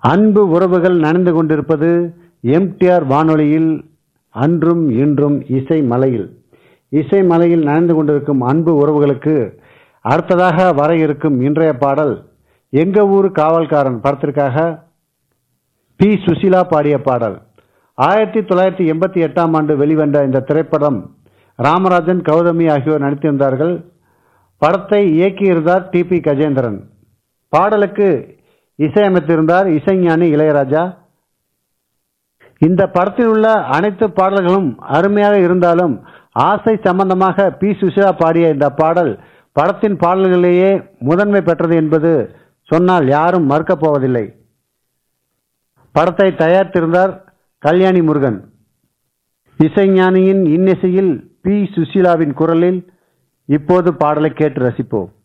அன்பு உறவுகள் நனைந்து கொண்டிருப்பது எம்டிஆர் வானொலியில் அன்றும் இன்றும் இசை மலையில் இசை மலையில் நனைந்து கொண்டிருக்கும் அன்பு உறவுகளுக்கு அடுத்ததாக வர இருக்கும் இன்றைய பாடல் எங்க ஊர் காவல்காரன் படத்திற்காக பி சுசிலா பாடிய பாடல் ஆயிரத்தி தொள்ளாயிரத்தி எண்பத்தி எட்டாம் ஆண்டு வெளிவந்த இந்த திரைப்படம் ராமராஜன் கௌதமி ஆகியோர் நடித்திருந்தார்கள் படத்தை இயக்கியிருந்தார் டி பி கஜேந்திரன் பாடலுக்கு இசையமைத்திருந்தார் இசைஞானி இளையராஜா இந்த படத்தில் உள்ள அனைத்து பாடல்களும் அருமையாக இருந்தாலும் ஆசை சம்பந்தமாக பி சுஷிலா பாடிய இந்த பாடல் படத்தின் பாடல்களிலேயே முதன்மை பெற்றது என்பது சொன்னால் யாரும் மறுக்கப் போவதில்லை படத்தை தயாரித்திருந்தார் கல்யாணி முருகன் இசைஞானியின் இன்னிசையில் பி சுசீலாவின் குரலில் இப்போது பாடலை கேட்டு ரசிப்போம்